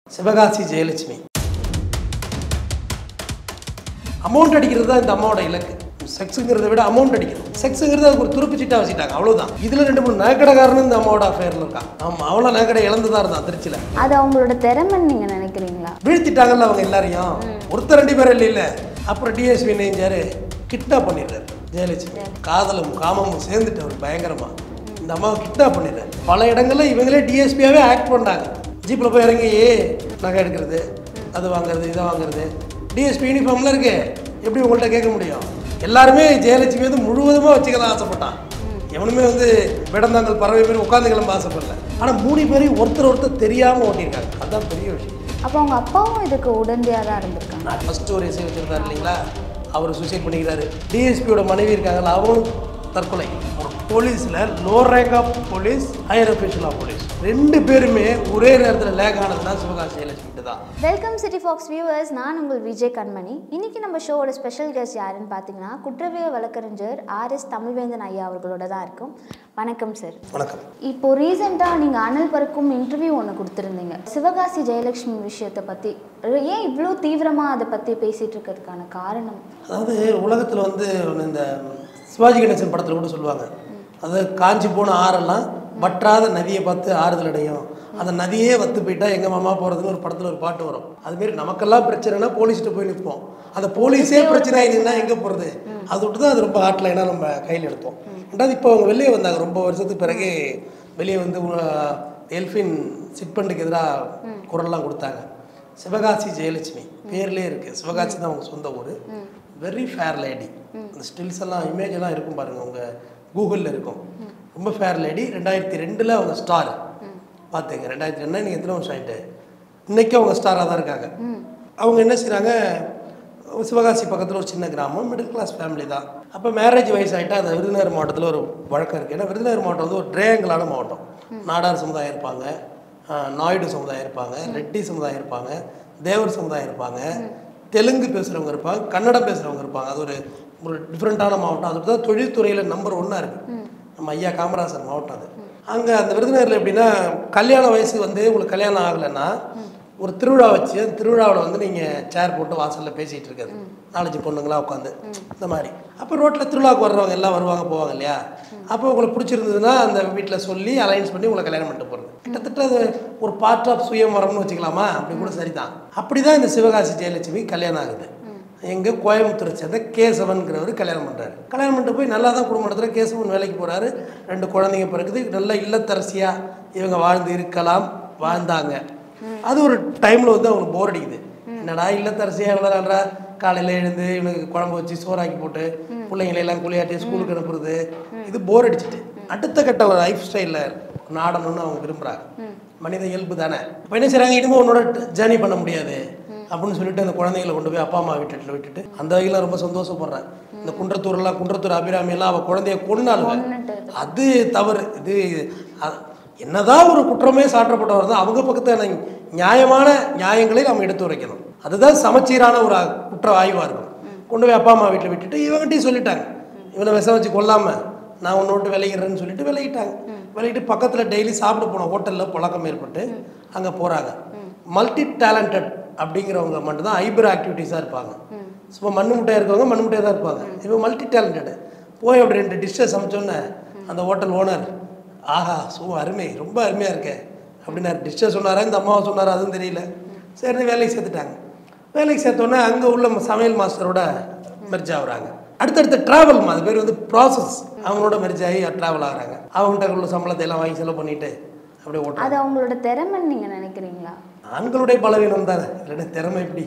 Sivakasi Jayalakshmi amount அடிக்கிறது தான் இந்த அம்மாவோட இலக்கு செக்ஸுங்கிறத விட அமௌண்ட் அடிக்கணும் செக்ஸுங்கிறது அதுக்கு ஒரு துருப்பு சீட்டா வச்சுட்டாங்க அவ்வளவுதான் இதுல ரெண்டு மூணு நகைக்கடைக்காரனும் இந்த அம்மாவோட அஃபேர்ல இருக்கான் ஆமா அவ்வளோ நகைக்கடை இழந்து தான் இருந்தான் திருச்சியில அது அவங்களோட திறமைன்னு நீங்க நினைக்கிறீங்களா வீழ்த்திட்டாங்கல்ல அவங்க எல்லாரையும் ஒருத்தர் ரெண்டு பேரும் இல்லை இல்லை அப்புறம் டிஎஸ்பி நெஞ்சாரு கிட்னாப் பண்ணிடுறாரு ஜெயலட்சுமி காதலும் காமமும் சேர்ந்துட்டு அவர் பயங்கரமா இந்த அம்மாவை கிட்னாப் பண்ணிடுறாரு பல இடங்கள்ல இவங்களே டிஎஸ்பியாவே ஆக்ட் பண்ணாங்க ஜீப்பில் போய் இறங்கி நகை எடுக்கிறது அது வாங்குறது இதை வாங்குறது டிஎஸ்பி யூனிஃபார்ம்ல இருக்கு எப்படி உங்கள்கிட்ட கேட்க முடியும் எல்லாருமே ஜெயலட்சுமி வந்து முழுவதுமாக வச்சுக்கலாம் ஆசைப்பட்டான் எவனுமே வந்து விடந்தாங்கள் பறவை பேர் உட்காந்து கிளம்ப ஆசைப்படல ஆனால் மூணு பேரையும் ஒருத்தர் ஒருத்தர் தெரியாமல் ஓட்டியிருக்காங்க அதுதான் பெரிய விஷயம் அப்போ அவங்க அப்பாவும் இதுக்கு உடந்தையாக தான் இருந்திருக்காங்க நான் ஃபஸ்ட்டு ஒரு இசை வச்சிருந்தார் இல்லைங்களா அவர் சூசைட் பண்ணிக்கிறாரு டிஎஸ்பியோட மனைவி இருக்காங்கல்ல அவங்களும் தற்கொலை ஒரு போலீஸில் low rank of police higher official of police ரெண்டு பேருமே ஒரே நேரத்தில் லேக் ஆனதுன்னா சிவகாசி ஜெயலட்சுமிட்டு தான் வெல்கம் சிட்டி ஃபாக்ஸ் வியூவர்ஸ் நான் உங்கள் விஜய் கண்மணி இன்னைக்கு நம்ம ஷோவோட ஸ்பெஷல் கெஸ்ட் யாருன்னு பார்த்தீங்கன்னா குற்றவியல் வழக்கறிஞர் ஆர் எஸ் தமிழ்வேந்தன் ஐயா அவர்களோட தான் இருக்கும் வணக்கம் சார் வணக்கம் இப்போ ரீசெண்டாக நீங்கள் அனல் பறக்கும் இன்டர்வியூ ஒன்று கொடுத்துருந்தீங்க சிவகாசி ஜெயலட்சுமி விஷயத்தை பற்றி ஏன் இவ்வளோ தீவிரமாக அதை பற்றி பேசிகிட்டு இருக்கிறதுக்கான காரணம் அதாவது உலகத்தில் வந்து ஒண்ணு இந்த சிவாஜி கணேசன் படத்தில் கூட சொல்லுவாங்க அதாவது காஞ்சி போன ஆறெல்லாம் வற்றாத நதியை பார்த்து ஆறுதல் அடையும் அந்த நதியே வத்து போயிட்டா எங்க மாமா போறதுன்னு ஒரு படத்துல ஒரு பாட்டு வரும் அதுமாரி நமக்கெல்லாம் பிரச்சனைனா போலீஸ்கிட்ட போய் நிற்போம் அந்த போலீஸே பிரச்சனை ஆயிடுச்சுன்னா எங்க போறது அது விட்டு தான் அது ரொம்ப ஹாட்லைனா நம்ம கையில் எடுப்போம் ரெண்டாவது இப்போ அவங்க வெளியே வந்தாங்க ரொம்ப வருஷத்துக்கு பிறகு வெளியே வந்து உ- எல்ஃபின் சிட்பண்டுக்கு எதிராக குரல்லாம் கொடுத்தாங்க சிவகாசி ஜெயலட்சுமி பேர்லேயே இருக்குது சிவகாசி தான் அவங்க சொந்த ஊர் வெரி ஃபேர் லேடி அந்த ஸ்டில்ஸ் எல்லாம் இமேஜ் எல்லாம் இருக்கும் பாருங்கள் உங்கள் கூகுளில் இருக்கும் ரொம்ப ஃபேர் லேடி ரெண்டாயிரத்தி ரெண்டில் அவங்க ஸ்டார் பார்த்துங்க ரெண்டாயிரத்தி ரெண்டா நீங்கள் எத்தனை வருஷம் ஆகிட்டு இன்றைக்கும் அவங்க ஸ்டாராக தான் இருக்காங்க அவங்க என்ன செய்கிறாங்க சிவகாசி பக்கத்தில் ஒரு சின்ன கிராமம் மிடில் கிளாஸ் ஃபேமிலி தான் அப்போ மேரேஜ் வயசு ஆகிட்டா அந்த விருதுநகர் மாவட்டத்தில் ஒரு வழக்கம் இருக்குது ஏன்னா விருதுநகர் மாவட்டம் வந்து ஒரு ட்ரையாங்கிளான மாவட்டம் நாடார் சமுதாயம் இருப்பாங்க ஆஹ் நாயுடு சமுதாயம் இருப்பாங்க ரெட்டி சமுதாயம் இருப்பாங்க தேவர் சமுதாயம் இருப்பாங்க தெலுங்கு பேசுகிறவங்க இருப்பாங்க கன்னடம் பேசுகிறவங்க இருப்பாங்க அது ஒரு ஒரு டிஃப்ரெண்ட்டான மாவட்டம் அதுக்கு தான் தொழில்துறையில் நம்பர் ஒன்னாக இருக்குது நம்ம ஐயா காமராசர் மாவட்டம் அது அங்கே அந்த விருதுநகரில் எப்படின்னா கல்யாண வயசு வந்து உங்களுக்கு கல்யாணம் ஆகலைன்னா ஒரு திருவிழா வச்சு அந்த திருவிழாவில் வந்து நீங்கள் சேர் போட்டு வாசலில் பேசிகிட்டு இருக்கிறது நாலஞ்சு பொண்ணுங்களா உட்காந்து இந்த மாதிரி அப்போ ரோட்டில் திருவிழாவுக்கு வர்றவங்க எல்லாம் வருவாங்க போவாங்க இல்லையா அப்போ உங்களுக்கு பிடிச்சிருந்ததுன்னா அந்த வீட்டில் சொல்லி அலைன்ஸ் பண்ணி உங்களை கல்யாணம் பண்ணிட்டு போகிறது கிட்டத்தட்ட அது ஒரு பார்ட் ஆஃப் சுயமரம்னு வச்சுக்கலாமா அப்படி கூட சரிதான் அப்படி தான் இந்த சிவகாசி ஜெயலட்சுமி கல்யாணம் ஆகுது எங்கே கோயம்புத்தூரை சேர்ந்த கேசவன்கிறவர் கல்யாணம் பண்ணுறாரு கல்யாணம் பண்ணிட்டு போய் நல்லா தான் குடும்பம் நடத்துகிற கேசவன் வேலைக்கு போகிறாரு ரெண்டு குழந்தைங்க பிறகுது நல்ல இல்லத்தரசியாக இவங்க வாழ்ந்து இருக்கலாம் வாழ்ந்தாங்க அது ஒரு டைமில் வந்து அவங்களுக்கு போர் அடிக்குது என்னடா இல்லத்தரசியாக எவ்வளோ காலையில் எழுந்து இவனுக்கு குழம்பு வச்சு சோறாக்கி போட்டு பிள்ளைங்களை எல்லாம் குளியாட்டி ஸ்கூலுக்கு அனுப்புறது இது போர் அடிச்சிட்டு அடுத்த கட்ட ஒரு லைஃப் ஸ்டைலில் நாடணும்னு அவங்க விரும்புகிறாங்க மனித இயல்பு தானே இப்போ என்ன செய்கிறாங்க இனிமேல் உன்னோட ஜேர்னி பண்ண முடியாது அப்படின்னு சொல்லிட்டு அந்த குழந்தைகளை கொண்டு போய் அப்பா அம்மா வீட்டுல விட்டுட்டு அந்த வகையில் ரொம்ப சந்தோஷப்படுறேன் இந்த குன்றத்தூர்லாம் குன்றத்தூர் அபிராமி எல்லாம் அவள் குழந்தைய கொண்டாளுங்க அது தவறு இது அ- என்னதான் ஒரு குற்றமே சாற்றப்பட்டவர் தான் அவங்க பக்கத்தான நியாயமான நியாயங்களை நம்ம எடுத்து உரைக்கணும் அதுதான் சமச்சீரான ஒரு அ- குற்ற ஆய்வாக இருக்கும் கொண்டு போய் அப்பா அம்மா வீட்டில் விட்டுட்டு இவங்ககிட்டயும் சொல்லிட்டாங்க இவனை விஷம் வச்சு கொல்லாம நான் உன்னை விட்டு விளையிடுறேன்னு சொல்லிட்டு விளையிட்டாங்க விளையிட்டு பக்கத்தில் டெய்லி சாப்பிட போன ஹோட்டலில் பழக்கம் ஏற்பட்டு அங்கே போகிறாங்க மல்டி டேலண்டட் அப்படிங்கிறவங்க மட்டும்தான் ஐபர் ஆக்டிவிட்டீஸாக இருப்பாங்க சும்மா மண்ணு முட்டையாக இருக்கவங்க மண்ணு முட்டையாக தான் இருப்பாங்க இப்போ மல்டி டேலண்டட் போய் அப்படி ரெண்டு டிஷ்ஷை சமைச்சோன்னே அந்த ஹோட்டல் ஓனர் ஆஹா சூ அருமை ரொம்ப அருமையாக இருக்கே அப்படின்னாரு டிஷ்ஷை சொன்னாரா இந்த அம்மாவை சொன்னாரா அதுவும் தெரியல சரி வேலைக்கு சேர்த்துட்டாங்க வேலைக்கு சேர்த்தோன்னே அங்கே உள்ள ம- சமையல் மாஸ்டரோட மெர்ஜ் ஆகுறாங்க அடுத்தடுத்த ட்ராவல் அது பேர் வந்து ப்ராசஸ் அவங்களோட மெர்ஜ் ஆகி ட்ராவல் ஆகுறாங்க அவங்கள்ட்ட உள்ள சம்பளத்தை எல்லாம் வாங்கி செலவு பண்ணிட்டு அப்படியே ஓட்டுறாங்க அது அவங்களோட திறமைன்னு நீங்கள் நினைக்கிறீங்களா ஆண்களுடைய பலவீனம் தானே இல்லைன்னா திறமை எப்படி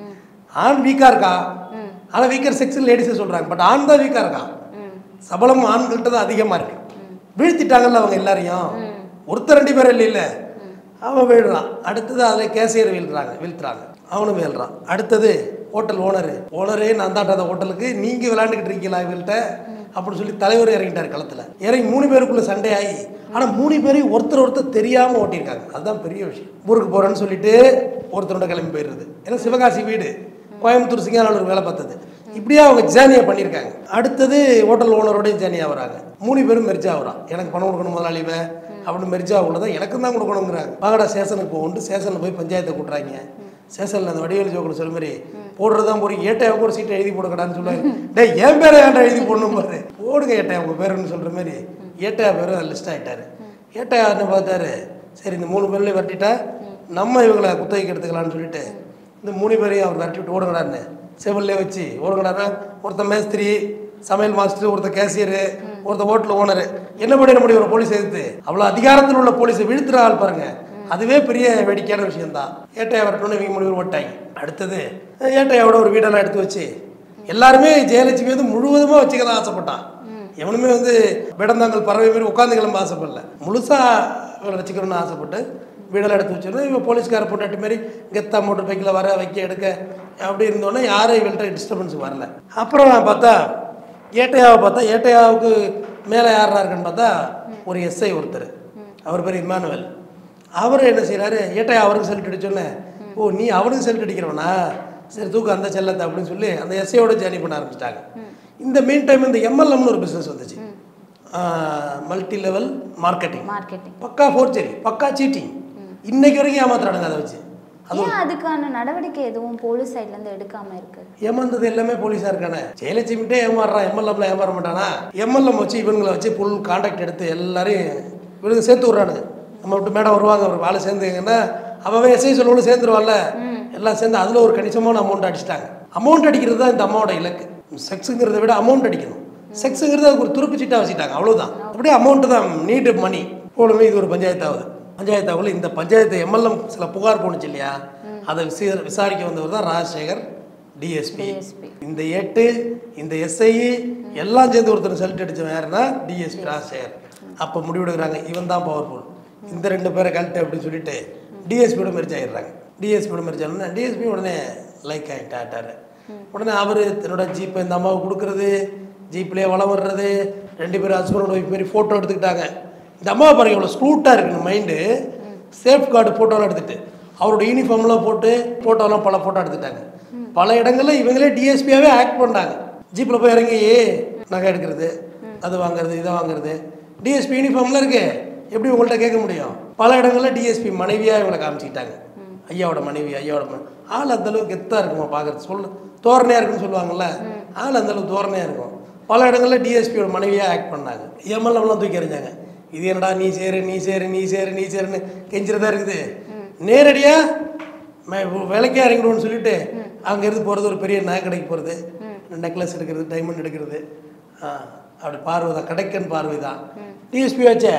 ஆண் வீக்காக இருக்கா ஆனால் வீக்கர் செக்ஸ் லேடிஸை சொல்கிறாங்க பட் ஆண் தான் வீக்காக இருக்கான் சபலம் ஆண்கள்கிட்ட தான் அதிகமாக இருக்கு வீழ்த்திட்டாங்கல்ல அவங்க எல்லாரையும் ஒருத்தர் ரெண்டு பேர் இல்லை இல்லை அவன் வீழ்றான் அடுத்தது அதில் கேசியர் வீழ்றாங்க வீழ்த்துறாங்க அவனும் வீழ்றான் அடுத்தது ஹோட்டல் ஓனரு ஓனரே நான் தான் அந்த ஹோட்டலுக்கு நீங்கள் விளையாண்டுக்கிட்டு இருக்கீங்களா இவங்கள்ட்ட அப்படின்னு சொல்லி தலைவர் இறங்கிட்டார் களத்தில் இறங்கி மூணு பேருக்குள்ள சண்டை ஆகி ஆனால் மூணு பேரையும் ஒருத்தர் ஒருத்தர் தெரியாமல் ஓட்டியிருக்காங்க அதுதான் பெரிய விஷயம் ஊருக்கு போகிறேன்னு சொல்லிட்டு ஒருத்தரோட கிளம்பி போயிடுறது ஏன்னா சிவகாசி வீடு கோயம்புத்தூர் சிங்கானூர் வேலை பார்த்தது இப்படியே அவங்க ஜேர்னியை பண்ணியிருக்காங்க அடுத்தது ஹோட்டல் ஓனரோடய ஜேர்னி ஆகுறாங்க மூணு பேரும் மெர்ஜ் ஆகுறான் எனக்கு பணம் கொடுக்கணும் முதலாளிவன் அப்படின்னு மெரிச்சா தான் எனக்கும் தான் கொடுக்கணுங்கிறாங்க வாங்கடா ஸ்டேஷனுக்கு போகணும் ஸ்டேஷனில் போய் பஞ்சாயத்தை கூட்டுறாங்க ஸ்டேஷனில் அந்த வடிவேலு ஜோக்கில் சொல்ல மாதிரி போடுறதான் போறீங்க ஏட்டையாவுக்கு ஒரு சீட்டை எழுதி போடுங்கடான்னு சொல்லுவாங்க டேய் என் பேரை ஏன்டா எழுதி போடணும் பாரு போடுங்க ஏட்டையா உங்கள் பேருன்னு சொல்கிற மாதிரி ஏட்டையா பேரும் லிஸ்ட் ஆகிட்டாரு ஏட்டையான்னு பார்த்தாரு சரி இந்த மூணு பேர்லையும் வரட்டிட்டா நம்ம இவங்களை குத்தகைக்கு எடுத்துக்கலாம்னு சொல்லிட்டு இந்த மூணு பேரையும் அவர் விரட்டி விட்டு ஓடுங்கடான்னு செவல்லே வச்சு ஓடுங்கடான்னா ஒருத்தன் மேஸ்திரி சமையல் மாஸ்டர் ஒருத்தர் கேசியரு ஒருத்தர் ஹோட்டல் ஓனர் என்ன பண்ணிட முடியும் ஒரு போலீஸ் எதிர்த்து அவ்வளோ அதிகாரத்தில் உள்ள போலீஸை வீழ்த்துற ஆள் பாருங்க அதுவே பெரிய வேடிக்கையான விஷயம்தான் ஏட்டையா வரட்டும்னு இவங்க முடிவு போட்டாங்க அடுத்தது ஏட்டையாவோட ஒரு வீடெல்லாம் எடுத்து வச்சு எல்லாருமே ஜெயலட்சுமி வந்து முழுவதுமாக வச்சுக்க தான் ஆசைப்பட்டான் எவனுமே வந்து விடந்தாங்கல் பறவை மாதிரி உட்காந்து கிளம்ப ஆசைப்படல முழுசாக வச்சுக்கணும்னு ஆசைப்பட்டு வீடெல்லாம் எடுத்து வச்சிருந்தோம் இவன் போலீஸ்கார பொண்டாட்டி மாதிரி கெத்தா மோட்டர் பைக்கில் வர வைக்க எடுக்க அப்படி இருந்தோன்னே யாரும் இவள்கிட்ட டிஸ்டர்பன்ஸ் வரல அப்புறம் பார்த்தா ஏட்டையாவை பார்த்தா ஏட்டையாவுக்கு மேலே யாரா இருக்குன்னு பார்த்தா ஒரு எஸ்ஐ ஒருத்தர் அவர் பேர் இமானுவல் அவர் என்ன செய்கிறாரு ஏட்டையா அவருக்கு செல்ட் அடிச்சோன்னே ஓ நீ அவனுக்கு செல்ட் அடிக்கிறவனா சரி தூக்கு அந்த செல்லத்தை அப்படின்னு சொல்லி அந்த எஸ்ஐயோட ஜேர்னி பண்ண ஆரம்பிச்சிட்டாங்க இந்த மீன் டைம் இந்த எம்எல்எம்னு ஒரு பிஸ்னஸ் வந்துச்சு மல்டி லெவல் மார்க்கெட்டிங் மார்க்கெட்டிங் பக்கா ஃபோர்ஜரி பக்கா சீட்டிங் இன்னைக்கு வரைக்கும் ஏமாத்துறானுங்க அதை வச்சு ஏன் அதுக்கான நடவடிக்கை எதுவும் போலீஸ் சைட்ல இருந்து எடுக்காம இருக்கு ஏமாந்தது எல்லாமே போலீஸா இருக்கானே ஜெயலட்சுமிட்டே ஏமாறுறான் எம்எல்எம்ல ஏமாற மாட்டானா எம்எல்எம் வச்சு இவங்களை வச்சு ஃபுல் கான்டாக்ட் எடுத்து எல்லாரையும் இவனுக்கு சேர்த்து விட்றானுங்க நம்ம விட்டு மேடம் வருவாங்க ஒரு ஆளு சேர்ந்துங்கன்னா அவன் எஸ்ஐ சொல்லணும் சேர்ந்துருவான்ல எல்லாம் சேர்ந்து அதில் ஒரு கணிசமான அமௌண்ட் அடிச்சிட்டாங்க அமௌண்ட் அடிக்கிறது தான் இந்த அம்மாவோட இலக்கு செக்ஸுங்கிறத விட அமௌண்ட் அடிக்கணும் செக்ஸுங்கிறது அதுக்கு ஒரு துருப்பு சீட்டாக வச்சுட்டாங்க அவ்வளோதான் அப்படியே அமௌண்ட்டு தான் நீட்டு மணி போலுமே இது ஒரு பஞ்சாயத்து ஆகுது பஞ்சாயத்து ஆகல இந்த பஞ்சாயத்து எம்எல்எம் சில புகார் போணுச்சு இல்லையா அதை விசா விசாரிக்க வந்தவர் தான் ராஜசேகர் டிஎஸ்பி DSP. இந்த எட்டு இந்த எஸ்ஐ எல்லாம் சேர்ந்து ஒருத்தர் செலக்ட் அடிச்சவன் யாருன்னா டிஎஸ்பி ராஜசேகர் அப்போ முடிவெடுக்கிறாங்க இவன் தான் பவர்ஃபுல் இந்த ரெண்டு பேரை கழட்டு அப்படின்னு சொல்லிட்டு டிஎஸ்பியோட மெரிச் ஆயிடுறாங்க டிஎஸ்பியோட மெரிச் ஆனோடனே டிஎஸ்பி உடனே லைக் ஆகிட்டாட்டாரு உடனே அவர் தன்னோட ஜீப்பை இந்த அம்மாவுக்கு கொடுக்குறது ஜீப்லேயே வளம் வர்றது ரெண்டு பேரும் ஹஸ்பண்டோட ஒய்ஃப் மாதிரி ஃபோட்டோ எடுத்துக்கிட்டாங்க இந்த அம்மாவை பாருங்க இவ்வளோ ஸ்க்ரூட்டாக இருக்குன்னு மைண்டு சேஃப் கார்டு ஃபோட்டோலாம் எடுத்துட்டு அவரோட யூனிஃபார்ம்லாம் போட்டு ஃபோட்டோலாம் பல ஃபோட்டோ எடுத்துட்டாங்க பல இடங்கள்ல இவங்களே டிஎஸ்பியாவே ஆக்ட் பண்ணாங்க ஜீப்பில் போய் இறங்கி நகை எடுக்கிறது அது வாங்குறது இதை வாங்குறது டிஎஸ்பி யூனிஃபார்ம்ல இருக்கு எப்படி உங்கள்கிட்ட கேட்க முடியும் பல இடங்கள்ல டிஎஸ்பி மனைவியா இவங்களை காமிச்சிக்கிட்டாங்க ஐயாவோட மனைவி ஐயாவோட மனைவி ஆள் அந்த அளவுக்கு கெத்தா இருக்குமா பார்க்கறது சொல்ல தோரணையா இருக்குன்னு சொல்லுவாங்கல்ல ஆள் அந்த அளவுக்கு தோரணையா இருக்கும் பல இடங்கள்ல டிஎஸ்பியோட மனைவியா ஆக்ட் பண்ணாங்க எம்எல்ஏலாம் தூக்கி எறிஞ்சாங்க இது என்னடா நீ சேரு நீ சேரு நீ சேரு நீ சேருன்னு கெஞ்சிரதா இருக்குது நேரடியா ம- விலைக்கே இறங்கிடுவோம்னு சொல்லிட்டு அங்கேருந்து போகிறது ஒரு பெரிய நகை கடைக்கு போகிறது நெக்லஸ் எடுக்கிறது டைமண்ட் எடுக்கிறது ஆ, அப்படி பார்வை தான் கடைக்கன் பார்வை தான் டிஎஸ்பி வச்சே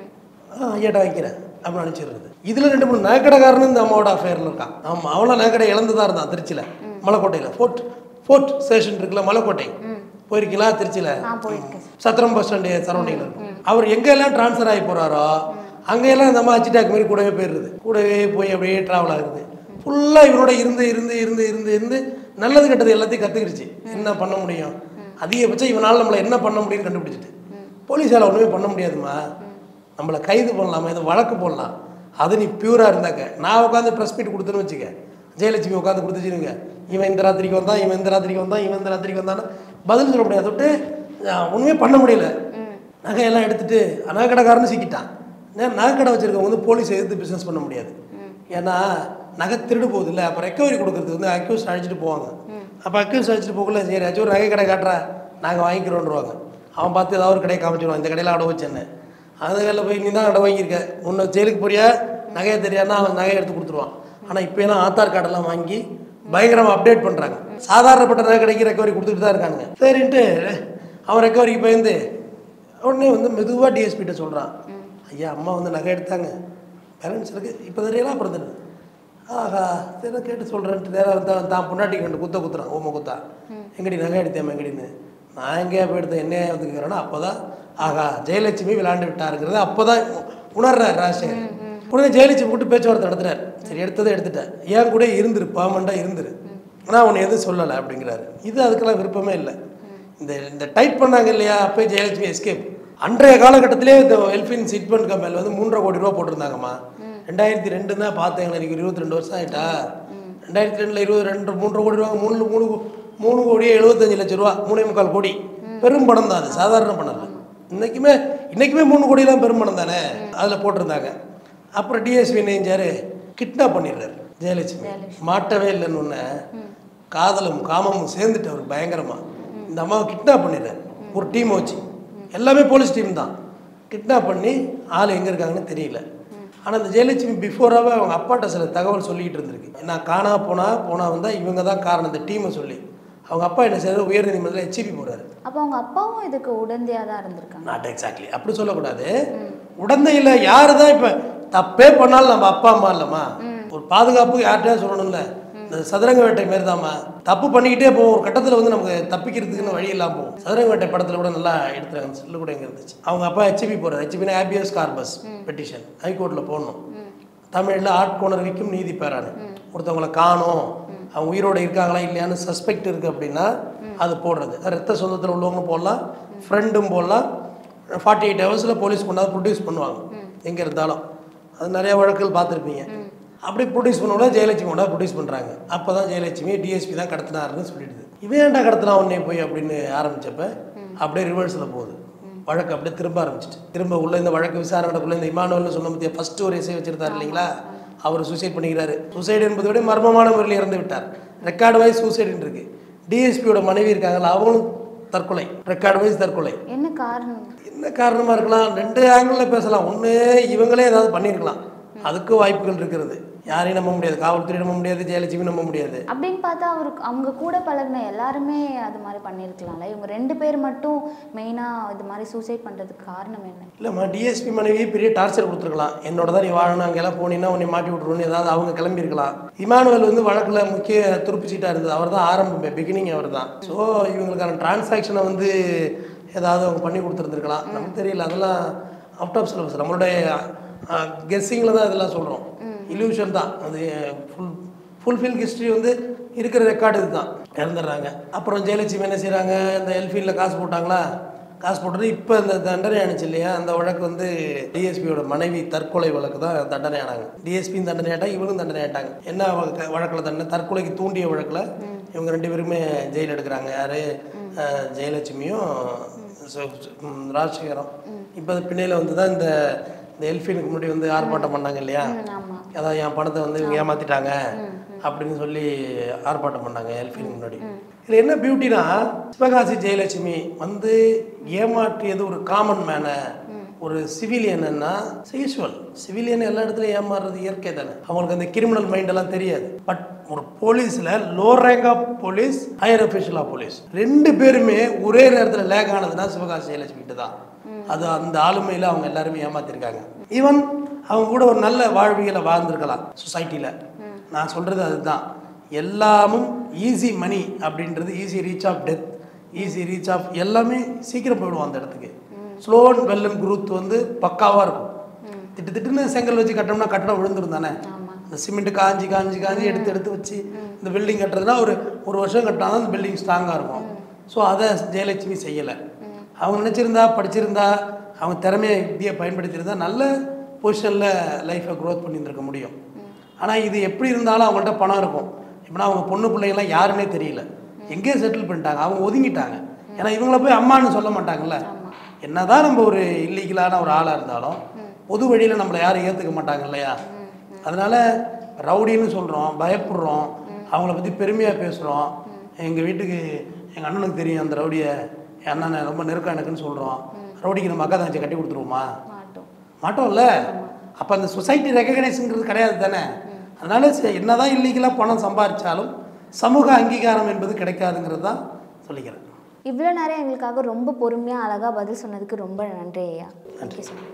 ஆ ஐயாட்ட வாங்கிக்கிறேன் அப்படின்னு அனுப்பிச்சிடுறது இதில் ரெண்டு மூணு நகைக்கடைக்காரனும் இந்த அம்மாவோட அஃபேரில் இருக்கான் ஆமாம் அவளை நகைக்கடை இழந்து தான் இருந்தான் திருச்சியில் மலைக்கோட்டையில் ஃபோர்ட் ஃபோர்ட் ஸ்டேஷன் இருக்குல்ல மலைக்கோட்டை போயிருக்கீங்களா திருச்சியில் நான் போயிருக்கேன் சத்திரம் பஸ் ஸ்டாண்டு சரௌண்டிங்கில் இருக்கும் அவர் எங்கெல்லாம் ட்ரான்ஸ்ஃபர் ஆகி போகிறாரோ அங்கெல்லாம் இந்த அம்மா அச்சிட்டாக் மாதிரி கூடவே போயிடுது கூடவே போய் அப்படியே ட்ராவல் ஆகுது ஃபுல்லாக இவரோட இருந்து இருந்து இருந்து இருந்து இருந்து நல்லது கெட்டது எல்லாத்தையும் கற்றுக்கிடுச்சு என்ன பண்ண முடியும் அதிகபட்சம் இவனால் நம்மளை என்ன பண்ண முடியும்னு கண்டுபிடிச்சிட்டு போலீஸால் ஒன்றுமே பண்ண முடியாதும்மா நம்மளை கைது பண்ணலாமா இது வழக்கு போடலாம் அது நீ பியூராக இருந்தாக்க நான் உட்காந்து ப்ரெஸ் மீட் கொடுத்துன்னு வச்சுக்க ஜெயலட்சுமி உட்காந்து கொடுத்துச்சுருங்க இவன் இந்த ராத்திரிக்கு வந்தான் இவன் இந்த ராத்திரிக்கு வந்தான் இவன் இந்த ராத்திரிக்கு வந்தான்னு பதில் சொல்ல முடியாது தொட்டு அஹ், ஒண்ணுமே பண்ண முடியல நகையெல்லாம் எடுத்துட்டு நகைக்கடைக்காரன்னு சிக்கிட்டான் நே- நகைக்கடை வச்சிருக்கவங்க வந்து போலீஸ் எதிர்த்து பிஸ்னஸ் பண்ண முடியாது ஏன்னா நகை திருடு போகுது இல்லை அப்போ ரெக்கவரி கொடுக்கறதுக்கு வந்து அக்யூஸ் அழைச்சிட்டு போவாங்க அப்போ அக்யூஸ் அழைச்சிட்டு போகல சரி ஆச்சும் ஒரு நகை கடை காட்டுறா நாங்கள் வாங்கிக்கிறோன்றவாங்க அவன் பார்த்து ஏதாவது ஒரு கடையை காமிச்சிடுவான் இந்த கடையில் அடை வச்சேன்னு அந்த கடையில் போய் நீ தான் அடை வாங்கியிருக்க உன்னை ஜெயிலுக்கு போறியா நகையை தெரியாதுன்னா அவன் நகையை எடுத்து கொடுத்துருவான் ஆனால் இப்போ எல்லாம் ஆதார் கார்டெல்லாம் வாங்கி பயங்கரமாக அப்டேட் பண்ணுறாங்க சாதாரணப்பட்ட நகை கடைக்கு ரெக்கவரி கொடுத்துட்டு தான் இருக்காங்க சரின்ட்டு அவன் ரெக்கவரிக்கு பயந்து உடனே வந்து மெதுவாக டிஎஸ்பிகிட்ட சொல்கிறான் ஐயா அம்மா வந்து நகை எடுத்தாங்க பேலன்ஸ் இருக்கு இப்போ தெரியலாம் அப்புறம் தெரியுது ஆஹா சரி கேட்டு சொல்கிறேன்ட்டு நேராக தான் தான் பொண்டாட்டி கண்டு குத்த குத்துறான் ஓம குத்தா எங்கடி நகை எடுத்தேன் எங்கடின்னு நான் எங்கேயா போய் எடுத்தேன் என்னையா வந்துக்கிறேன்னா அப்போ தான் ஆகா ஜெயலட்சுமி விளையாண்டு விட்டாருங்கிறது அப்போ தான் உணர்றார் ராஜசேகர் உடனே ஜெயலட்சுமி கூட்டு பேச்சுவார்த்தை நடத்துறாரு சரி எடுத்ததை எடுத்துட்டேன் ஏன் கூட இருந்துரு பாமண்டாக இருந்துரு ஆனால் உன்னை எதுவும் சொல்லலை அப்படிங்கிறாரு இது அதுக்கெல்லாம் விருப்பமே இல்லை இந்த இந்த டைட் பண்ணாங்க இல்லையா அப்போ ஜெயலட்சுமி எஸ்கேப் அன்றைய காலகட்டத்திலே இந்த எல்ஃபின் சிட்பண்ட் கம்பெனியில் வந்து மூன்றரை கோடி ரூபா போட்டிருந்தாங்கம்மா ரெண்டாயிரத்தி ரெண்டு தான் பார்த்தேன் எனக்கு இருபத்தி ரெண்டு வருஷம் ஆயிட்டா ரெண்டாயிரத்தி ரெண்டில் இருபது ரெண்டு மூன்றரை கோடி ரூபா மூணு மூணு கோ- மூணு கோடியே எழுபத்தஞ்சு லட்சம் ரூபா மூணே முக்கால் கோடி பெரும் படம் தான் அது சாதாரண பணம் இல்லை இன்றைக்குமே இன்றைக்குமே மூணு கோடிலாம் பெருமணம் தானே அதில் போட்டிருந்தாங்க அப்புறம் டிஎஸ்பி என்ன செஞ்சாரு கிட்னாப் பண்ணிடுறாரு ஜெயலட்சுமி மாட்டவே இல்லைன்னு ஒன்று காதலும் காமமும் சேர்ந்துட்டு அவருக்கு பயங்கரமாக இந்த அம்மாவை கிட்னாப் பண்ணிடுறாரு ஒரு டீமை வச்சு எல்லாமே போலீஸ் டீம் தான் கிட்னாப் பண்ணி ஆள் எங்கே இருக்காங்கன்னு தெரியல ஆனால் இந்த ஜெயலட்சுமி பிஃபோராகவே அவங்க அப்பாட்ட சில தகவல் சொல்லிக்கிட்டு இருந்திருக்கு நான் காணா போனால் போனால் வந்தால் இவங்க தான் காரணம் இந்த டீமை சொல்லி அவங்க அப்பா என்ன செய்யறாரு உயர்நீதிமன்றத்தில் ஹெச்பி போகிறாரு அப்போ அவங்க அப்பாவும் இதுக்கு உடந்தையாக தான் இருந்திருக்காங்க நாட் எக்ஸாக்ட்லி அப்படி சொல்லக்கூடாது உடந்தையில் யாரு தான் இப்போ தப்பே பண்ணாலும் நம்ம அப்பா அம்மா இல்லைம்மா ஒரு பாதுகாப்பு யார்கிட்டயா சொல்லணும்ல இந்த சதுரங்க வேட்டை மாரி தாம்மா தப்பு பண்ணிக்கிட்டே போவோம் ஒரு கட்டத்தில் வந்து நமக்கு தப்பிக்கிறதுக்குன்னு வழி இல்லாமல் போகும் சதுரங்க வேட்டை படத்தில் கூட நல்லா எடுத்துறாங்க செல்லு கூட இங்கே இருந்துச்சு அவங்க அப்பா ஹெச்பி போகிறார் ஹெச்பினா ஹேபியஸ் கார்பஸ் பெட்டிஷன் ஹைகோர்ட்டில் போடணும் தமிழில் ஆட்கொணர்விக்கும் நீதி பெறாரு ஒருத்தவங்களை காணோம் அவங்க உயிரோடு இருக்காங்களா இல்லையான்னு சஸ்பெக்ட் இருக்குது அப்படின்னா அது போடுறது ரத்த சொந்தத்தில் உள்ளவங்க போடலாம் ஃப்ரெண்டும் போடலாம் ஃபார்ட்டி எயிட் ஹவர்ஸில் போலீஸ் கொண்டாந்து ப்ரொடியூஸ் பண்ணுவாங்க எங்கே இருந்தாலும் அது நிறைய வழக்குகள் பார்த்துருப்பீங்க அப்படி ப்ரொடியூஸ் பண்ணோட ஜெயலட்சுமி கொண்டாந்து ப்ரொடியூஸ் பண்ணுறாங்க அப்போ தான் ஜெயலட்சுமி டிஎஸ்பி தான் கடத்தினாருன்னு சொல்லிடுது இவன் ஏன்டா கடத்தினா உடனே போய் அப்படின்னு ஆரம்பிச்சப்ப அப்படியே ரிவர்ஸில் போகுது வழக்கு அப்படியே திரும்ப ஆரம்பிச்சிட்டு திரும்ப உள்ள இந்த வழக்கு விசாரணைக்குள்ள இந்த இமானுவல்னு சொன்ன பற்றிய ஃபர்ஸ்ட் ஒரு இசை வச்சிருந்தார் இல்லைங்களா அவர் சூசைட் பண்ணிக்கிறாரு சூசைடு என்பதை விட மர்மமான முறையில் இறந்து விட்டார் ரெக்கார்டு வைஸ் சூசைடுன்னு இருக்கு டிஎஸ்பியோட மனைவி இருக்காங்கல்ல அவங்களும் தற்கொலை ரெக்கார்டு வைஸ் தற்கொலை என்ன காரணம் என்ன காரணமாக இருக்கலாம் ரெண்டு ஆங்கிளில் பேசலாம் ஒன்று இவங்களே ஏதாவது பண்ணியிருக்கலாம் அதுக்கு வாய்ப்புகள் இருக்கிறது யாரையும் நம்ப முடியாது காவல்துறை நம்ப முடியாது ஜெயலட்சுமி நம்ப முடியாது அப்படின்னு பார்த்தா அவருக்கு அவங்க கூட பழகின எல்லாருமே அது மாதிரி பண்ணியிருக்கலாம்ல இவங்க ரெண்டு பேர் மட்டும் மெயினாக இது மாதிரி சூசைட் பண்ணுறதுக்கு காரணம் என்ன இல்லைம்மா டிஎஸ்பி மனைவி பெரிய டார்ச்சர் கொடுத்துருக்கலாம் என்னோட தான் நீ வாழணும் அங்கெல்லாம் போனீங்கன்னா உன்னை மாட்டி விட்ருவோன்னு ஏதாவது அவங்க கிளம்பியிருக்கலாம் இமானுவல் வந்து வழக்கில் முக்கிய துருப்பு சீட்டாக இருந்தது அவர் தான் ஆரம்பம் பிகினிங் அவர் தான் ஸோ இவங்களுக்கான டிரான்சாக்ஷனை வந்து ஏதாவது அவங்க பண்ணி கொடுத்துருந்துருக்கலாம் நமக்கு தெரியல அதெல்லாம் அவுட் ஆஃப் சிலபஸ் நம்மளுடைய கெஸ்ஸிங்கில் தான் இதெல்லாம் சொல்கிறோம் இல்யூஷன் தான் அது ஃபுல் ஃபுல்ஃபில் ஹிஸ்ட்ரி வந்து இருக்கிற ரெக்கார்டு இதுதான் இறந்துடுறாங்க அப்புறம் ஜெயலட்சுமி என்ன செய்கிறாங்க இந்த எல்ஃபீல்டில் காசு போட்டாங்களா காசு போட்டது இப்போ இந்த தண்டனை ஆணுச்சு இல்லையா அந்த வழக்கு வந்து டிஎஸ்பியோட மனைவி தற்கொலை வழக்கு தான் தண்டனை ஆனாங்க டிஎஸ்பியும் தண்டனை ஆட்டாங்க இவங்களும் தண்டனை ஆட்டாங்க என்ன வழக்கு வழக்கில் தண்டனை தற்கொலைக்கு தூண்டிய வழக்கில் இவங்க ரெண்டு பேருமே ஜெயில் எடுக்கிறாங்க யார் ஜெயலட்சுமியும் சு- சு- ம், ராஜசேகரம் இப்போ பின்னையில் வந்து தான் இந்த இந்த எல்ஃபீனுக்கு முன்னாடி வந்து ஆர்ப்பாட்டம் பண்ணாங்க இல்லையா ஆமாம் அதான் என் பணத்தை வந்து இவங்க ஏமாத்திட்டாங்க அப்படின்னு சொல்லி ஆர்ப்பாட்டம் பண்ணாங்க எல்ஃபின் முன்னாடி இதில் என்ன பியூட்டினா சிவகாசி ஜெயலட்சுமி வந்து ஏமாற்றியது ஒரு காமன் மேனை ஒரு சிவிலியன்னா யூஸ்வல் சிவிலியன் எல்லா இடத்துலையும் ஏமாறுறது இயற்கை தானே அவங்களுக்கு அந்த கிரிமினல் மைண்ட் எல்லாம் தெரியாது பட் ஒரு போலீஸில் low rank of police higher official of police ரெண்டு பேருமே ஒரே நேரத்தில் லேக் ஆனதுன்னா சிவகாசி ஜெயலட்சுமி கிட்ட தான் அது அந்த ஆளுமையில் அவங்க எல்லாருமே ஏமாத்திருக்காங்க ஈவன் அவங்க கூட ஒரு நல்ல வாழ்வியலை வாழ்ந்திருக்கலாம் சொசைட்டியில் நான் சொல்கிறது அதுதான் எல்லாமும் ஈஸி மணி அப்படின்றது easy reach of death easy reach of எல்லாமே சீக்கிரம் போயிடுவோம் அந்த இடத்துக்கு ஸ்லோ அண்ட் வெல் அண்ட் குரூத் வந்து பக்காவாக இருக்கும் திட்டு திட்டுன்னு செங்கல் வச்சு கட்டணும்னா கட்டடம் விழுந்துரும் தானே இந்த சிமெண்ட் காஞ்சி காஞ்சி காஞ்சி எடுத்து எடுத்து வச்சு இந்த பில்டிங் கட்டுறதுனா ஒரு ஒரு வருஷம் கட்டினா தான் அந்த பில்டிங் ஸ்ட்ராங்காக இருக்கும் ஸோ அதை ஜெயலட்சுமி செய்யலை அவங்க நினச்சிருந்தா படிச்சிருந்தா அவங்க திறமையை வித்தியை பயன்படுத்தியிருந்தா நல்ல பொசிஷனில் லைஃப்பை க்ரோத் பண்ணியிருந்திருக்க முடியும் ஆனால் இது எப்படி இருந்தாலும் அவங்கள்ட்ட பணம் இருக்கும் இப்போனா அவங்க பொண்ணு பிள்ளைங்களாம் யாருன்னே தெரியல எங்கேயோ செட்டில் பண்ணிட்டாங்க அவங்க ஒதுங்கிட்டாங்க ஏன்னா இவங்கள போய் அம்மான்னு சொல்ல மாட்டாங்கல்ல என்னதான் நம்ம ஒரு இல்லீகலான ஒரு ஆளாக இருந்தாலும் பொது வழியில் நம்மளை யாரும் ஏற்றுக்க மாட்டாங்க இல்லையா அதனால ரவுடின்னு சொல்கிறோம் பயப்படுறோம் அவங்கள பற்றி பெருமையாக பேசுகிறோம் எங்கள் வீட்டுக்கு எங்கள் அண்ணனுக்கு தெரியும் அந்த ரவுடியை என் அண்ணனை ரொம்ப நெருக்கம் எனக்குன்னு சொல்கிறோம் ரவுடிக்கு நம்ம அக்கா தங்கச்சி கட்டி கொடுத்துருவோமா மாட்டோம் மாட்டோம்ல அப்போ அந்த சொசைட்டி ரெகக்னைஸுங்கிறது கிடையாது தானே அதனால சரி, என்னதான் இல்லீகலாக பணம் சம்பாதிச்சாலும் சமூக அங்கீகாரம் என்பது கிடைக்காதுங்கிறது தான் சொல்லிக்கிறேன் இவ்வளோ நேரம் எங்களுக்காக ரொம்ப பொறுமையாக அழகாக பதில் சொன்னதுக்கு ரொம்ப நன்றி ஐயா தேங்க்யூ ஸோ மச்